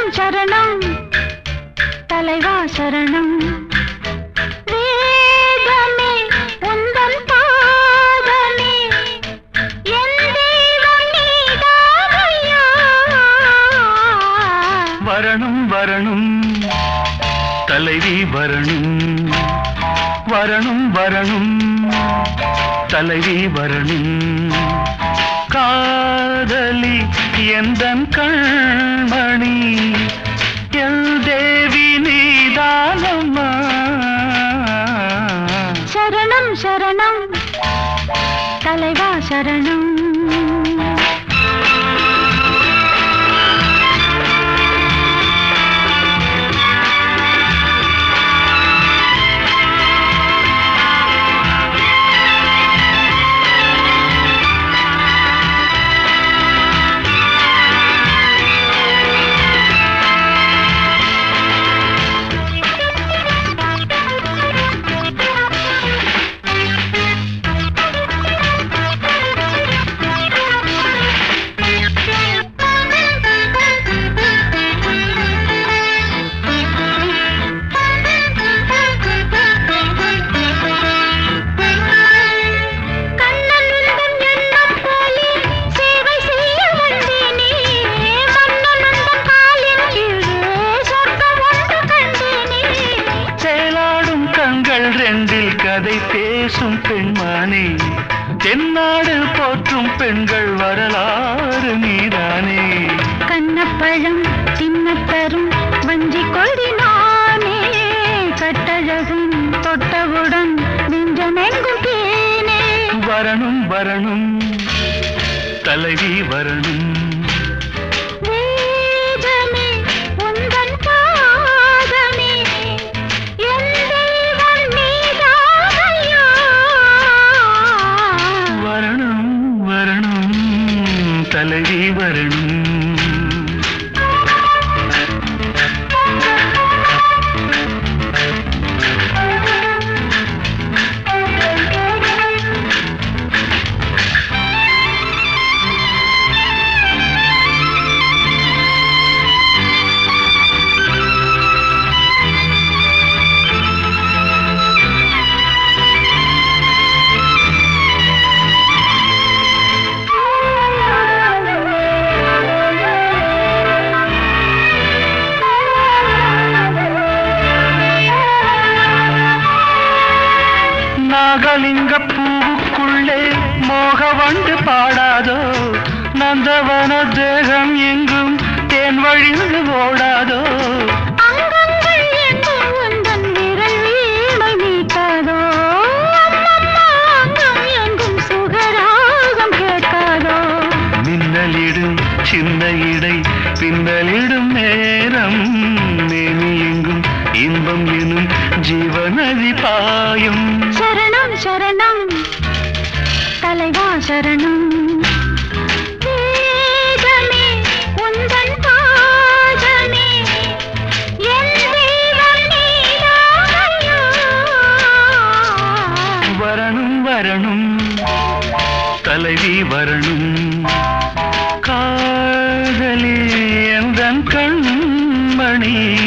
சரணம் சரணம் தலைவா சரணம் வேதமே உந்தன் பாதமே என் தெய்வம் நீதானையா வரணும் வரணும் தலைவி வரணும் வரணும் வரணும் தலைவி வரணும் காதலி எந்தன் கண்மணி எல் தேவி நீதானம்மா சரணம் சரணம் தலைவா சரணம் கண்ணன் உந்தன் எண்ணம் போலே சேவை செய்ய வந்தேனே மன்னன் உந்தன் காலின் கீழே சொர்க்கம் ஒன்று கண்டேனே செயலாடும் கண்கள் ரெண்டில் கதை பேசும் பெண்மானே தென்னாடு போற்றும் பெண்கள் வரலாறு நீதானே கண்ணப்பழம் தின்னத் தரும் வஞ்சி கொடி நானே கட்டழகன் தொட்டவுடன் நெஞ்சமெங்கும் தேனே வரணும் வரணும் தலைவி வரணும் வேதமே உந்தன் பாதமே என் தெய்வம் நீதானையா வரணும் வரணும் தலைவி வரணும் நாகலிங்க பூவுக்குள்ளே மோகவண்டு பாடாதோ நந்தவன தேகம் எங்கும் தேன் வழிந்து ஓடாதோ அங்கங்கள் எங்கும் உந்தன் விரல் வீணை மீட்டாதோ அம்மம்மா அங்கம் எங்கும் சுகராகம் கேட்காதோ மின்னலிடும் சின்ன இடை பின்னலிடும் நேரம் மேனி எங்கும் இன்பம் எனும் ஜீவநதி பாயும் சரணம் சரணம் தலைவா சரணம் வேதமே உந்தன் பாதமே என் தெய்வம் நீதானையா வரணும் வரணும் தலைவி வரணும் காதலி எந்தன் கண்மணி